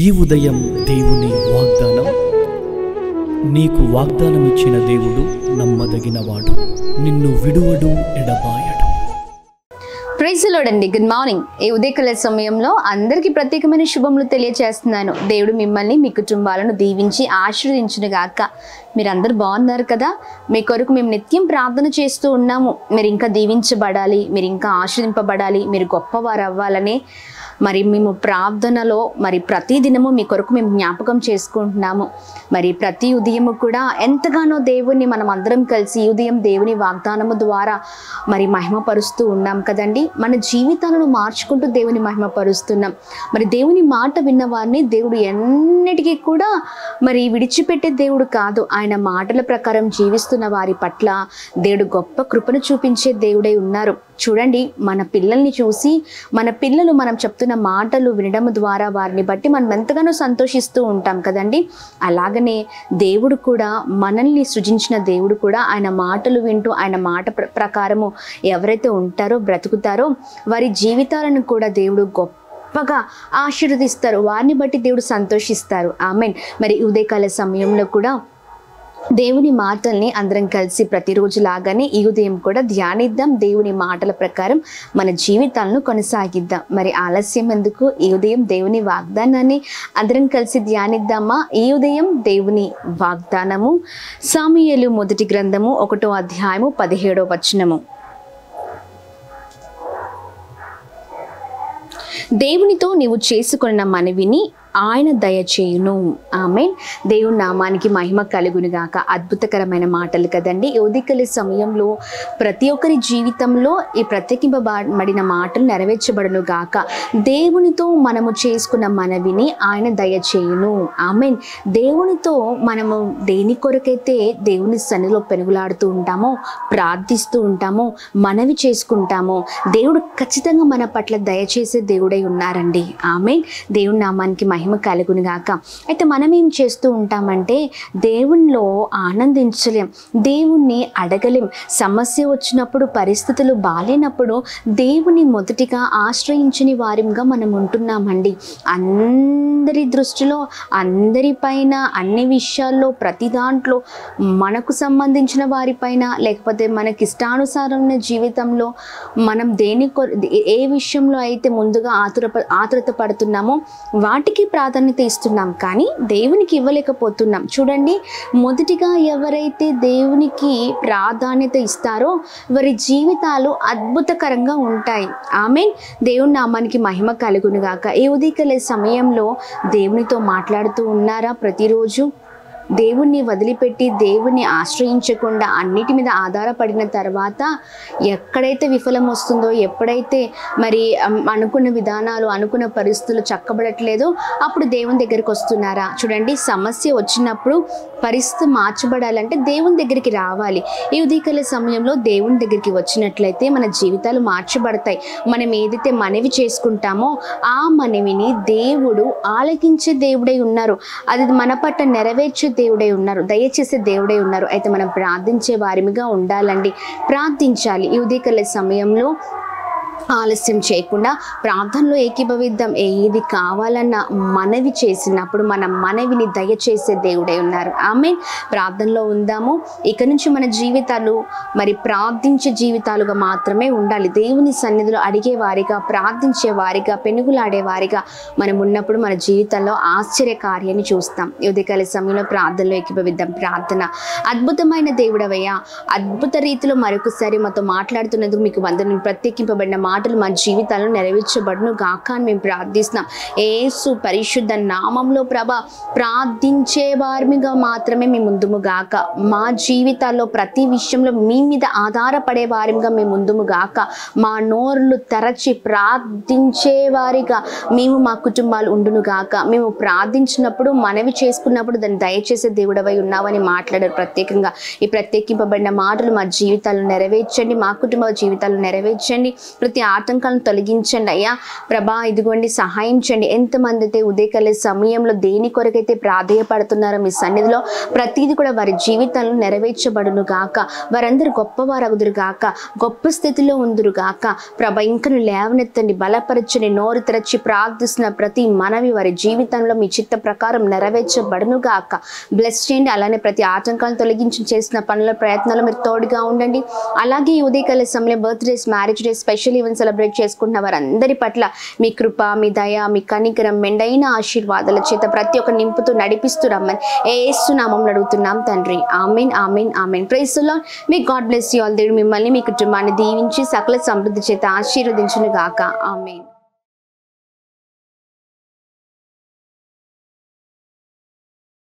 ఈ ఉదయం దేవుని వాగ్దానం నీకు వాగ్దానం ఇచ్చిన దేవుడు నమ్మదగినవాడు నిన్ను విడువడు ఎడబాయడు ప్రైజ్ లోడండి గుడ్ మార్నింగ్ ఈ ఉదయకాల సమయంలో అందరికీ ప్రత్యేకమైన శుభములు తెలియజేస్తున్నాను దేవుడు మిమ్మల్ని మీ కుటుంబాలను దీవించి ఆశీర్వదించును గాక మీరందరూ బాగున్నారు కదా మీ కొరకు మేము నిత్యం ప్రార్థన చేస్తూ ఉన్నాము మీరు ఇంకా దీవించబడాలి మీరు ఇంకా ఆశీర్దింపబడాలి మీరు గొప్పవారు అవ్వాలని మరి మేము ప్రార్థనలో మరి ప్రతి దినము మీ కొరకు మేము జ్ఞాపకం చేసుకుంటున్నాము మరి ప్రతి ఉదయము కూడా ఎంతగానో దేవుణ్ణి మనం అందరం కలిసి ఈ ఉదయం దేవుని వాగ్దానము ద్వారా మరి మహిమపరుస్తూ ఉన్నాం కదండి మన జీవితాలను మార్చుకుంటూ దేవుని మహిమపరుస్తున్నాం మరి దేవుని మాట విన్న వారిని దేవుడు ఎన్నటికీ కూడా మరి విడిచిపెట్టే దేవుడు కాదు ఆయన మాటల ప్రకారం జీవిస్తున్న వారి పట్ల దేవుడు గొప్ప కృపను చూపించే దేవుడై ఉన్నారు చూడండి మన పిల్లల్ని చూసి మన పిల్లలు మనం చెప్తున్న మాటలు వినడం ద్వారా వారిని బట్టి మనం ఎంతగానో సంతోషిస్తూ ఉంటాం కదండి అలాగనే దేవుడు కూడా మనల్ని సృజించిన దేవుడు కూడా ఆయన మాటలు వింటూ ఆయన మాట ప్ర- ప్రకారము ఎవరైతే ఉంటారో బ్రతుకుతారో వారి జీవితాలను కూడా దేవుడు గొప్ప గొప్పగా ఆశీర్వదిస్తారు వారిని బట్టి దేవుడు సంతోషిస్తారు ఆమెన్ మరి ఈ ఉదయకాల సమయంలో కూడా దేవుని మాటల్ని అందరం కలిసి ప్రతిరోజు లాగానే ఈ ఉదయం కూడా ధ్యానిద్దాం దేవుని మాటల ప్రకారం మన జీవితాలను కొనసాగిద్దాం మరి ఆలస్యం ఎందుకు ఈ ఉదయం దేవుని వాగ్దానాన్ని అందరం కలిసి ధ్యానిద్దామా ఈ ఉదయం దేవుని వాగ్దానము సామియలు మొదటి గ్రంథము ఒకటో అధ్యాయము పదిహేడో వచనము దేవునితో నీవు చేసుకున్న మనవిని ఆయన దయచేయును ఆమె దేవుని నామానికి మహిమ కలుగును గాక అద్భుతకరమైన మాటలు కదండి ఉదికలి సమయంలో ప్రతి ఒక్కరి జీవితంలో ఈ ప్రత్యేకింపబడిన మాటలు నెరవేర్చబడును గాక దేవునితో మనము చేసుకున్న మనవిని ఆయన దయచేయును ఆమె దేవునితో మనము దేని కొరకైతే దేవుని సన్నిలో పెనుగులాడుతూ ఉంటామో ప్రార్థిస్తూ ఉంటామో మనవి చేసుకుంటామో దేవుడు ఖచ్చితంగా మన పట్ల దయచేసే దేవుడై ఉన్నారండి ఆమె దేవుని నామానికి మహిమ కలుగును గాక అయితే మనం ఏం చేస్తూ ఉంటామంటే దేవునిలో ఆనందించలేం దేవుణ్ణి అడగలేం సమస్య వచ్చినప్పుడు పరిస్థితులు బాలేనప్పుడు దేవుని మొదటిగా ఆశ్రయించని వారిగా మనం ఉంటున్నామండి అందరి దృష్టిలో అందరిపైన అన్ని విషయాల్లో ప్రతి దాంట్లో మనకు సంబంధించిన వారిపైన లేకపోతే మనకి ఇష్టానుసారమైన జీవితంలో మనం దేని కొర ఏ- ఏ విషయంలో అయితే ముందుగా ఆతుర ఆతురత పడుతున్నామో వాటికి ప్రాధాన్యత ఇస్తున్నాం కానీ దేవునికి ఇవ్వలేకపోతున్నాం చూడండి మొదటిగా ఎవరైతే దేవునికి ప్రాధాన్యత ఇస్తారో వారి జీవితాలు అద్భుతకరంగా ఉంటాయి ఆమె దేవుని నామానికి మహిమ కలుగునుగాక ఈ ఉదయకలే సమయంలో దేవునితో మాట్లాడుతూ ఉన్నారా ప్రతిరోజు దేవుణ్ణి వదిలిపెట్టి దేవుణ్ణి ఆశ్రయించకుండా అన్నిటి మీద ఆధారపడిన తర్వాత ఎక్కడైతే విఫలం వస్తుందో ఎప్పుడైతే మరి అమ్, అనుకున్న విధానాలు అనుకున్న పరిస్థితులు చక్కబడట్లేదో అప్పుడు దేవుని దగ్గరికి వస్తున్నారా చూడండి సమస్య వచ్చినప్పుడు పరిస్థితి మార్చబడాలంటే దేవుని దగ్గరికి రావాలి ఈ ఉదయకాల సమయంలో దేవుని దగ్గరికి వచ్చినట్లయితే మన జీవితాలు మార్చబడతాయి మనం ఏదైతే మనవి చేసుకుంటామో ఆ మనవిని దేవుడు ఆలకించే దేవుడై ఉన్నారు అది మన పట్ల నెరవేర్చే దేవుడై ఉన్నారు దయచేసే దేవుడై ఉన్నారు అయితే మనం ప్రార్థించే వారిగా ఉండాలండి ప్రార్థించాలి ఈ ఉదయకాల సమయంలో ఆలస్యం చేయకుండా ప్రార్థనలో ఏకీభవిద్దాం ఏది కావాలన్న మనవి చేసినప్పుడు మన మనవిని దయచేసే దేవుడై ఉన్నారు ఆమె ప్రార్థనలో ఉందాము ఇక నుంచి మన జీవితాలు మరి ప్రార్థించే జీవితాలుగా మాత్రమే ఉండాలి దేవుని సన్నిధిలో అడిగే వారిగా ప్రార్థించే వారిగా పెనుగులాడే వారిగా మనం ఉన్నప్పుడు మన జీవితంలో ఆశ్చర్య కార్యాన్ని చూస్తాం ఈ ఉదయకాల సమయంలో ప్రార్థనలో ఏకీభవిద్దాం ప్రార్థన అద్భుతమైన దేవుడవయ్యా అద్భుత రీతిలో మరొకసారి మాతో మాట్లాడుతున్నందుకు మీకు వందనం ప్రత్యేకింపబడిన మాటలు మా జీవితాలను నెరవేర్చబడును గాక అని మేము ప్రార్థిస్తున్నాం ఏసు పరిశుద్ధ నామంలో ప్రభ ప్రార్థించే వారిగా మాత్రమే మేము ముందుము గాక మా జీవితాల్లో ప్రతి విషయంలో మీ మీద ఆధారపడే వారిగా మేము ముందుము గాక మా నోర్లు తరచి ప్రార్థించే వారిగా మేము మా కుటుంబాలు ఉండును గాక మేము ప్రార్థించినప్పుడు మనవి చేసుకున్నప్పుడు దాన్ని దయచేసే దేవుడవై ఉన్నావని మాట్లాడారు ప్రత్యేకంగా ఈ ప్రత్యేకింపబడిన మాటలు మా జీవితాలను నెరవేర్చండి మా కుటుంబ జీవితాలను నెరవేర్చండి ప్రతి ప్రతి ఆటంకాలను తొలగించండి అయ్యా ప్రభా ఇదిగోండి సహాయం చేయండి ఎంతమంది అయితే ఉదయకాల సమయంలో దేని కొరకైతే ప్రాధేయపడుతున్నారో మీ సన్నిధిలో ప్రతిదీ కూడా వారి జీవితంలో నెరవేర్చబడును గాక వారందరూ గొప్పవారగుదురు గాక గొప్ప స్థితిలో ఉందురు గాక ప్రభ ఇంకను లేవనెత్తండి బలపరచని నోరు తెరచి ప్రార్థిస్తున్న ప్రతి మనవి వారి జీవితంలో మీ చిత్త ప్రకారం నెరవేర్చబడును గాక బ్లెస్ చేయండి అలానే ప్రతి ఆటంకాలను తొలగించి చేసిన పనుల ప్రయత్నాలు మీరు తోడుగా ఉండండి అలాగే ఈ ఉదయకాల సమయంలో birthdays marriage day special event celebrate చేసుకుంటున్న వారందరి పట్ల మీ కృప మీ దయ మీ కనికరం మెండైన ఆశీర్వాదాల చేత ప్రతి ఒక్క నింపుతూ నడిపిస్తూ రమ్మని ఏస్తున్నామం అడుగుతున్నాం తండ్రి ఆమెన్ ఆమెన్ ఆమెన్ ప్రైస్లో మీ గాడ్ బ్లెస్ యూ ఆల్ దేవుడు మిమ్మల్ని మీ కుటుంబాన్ని దీవించి సకల సమృద్ధి చేత ఆశీర్వదించును గాక ఆమెన్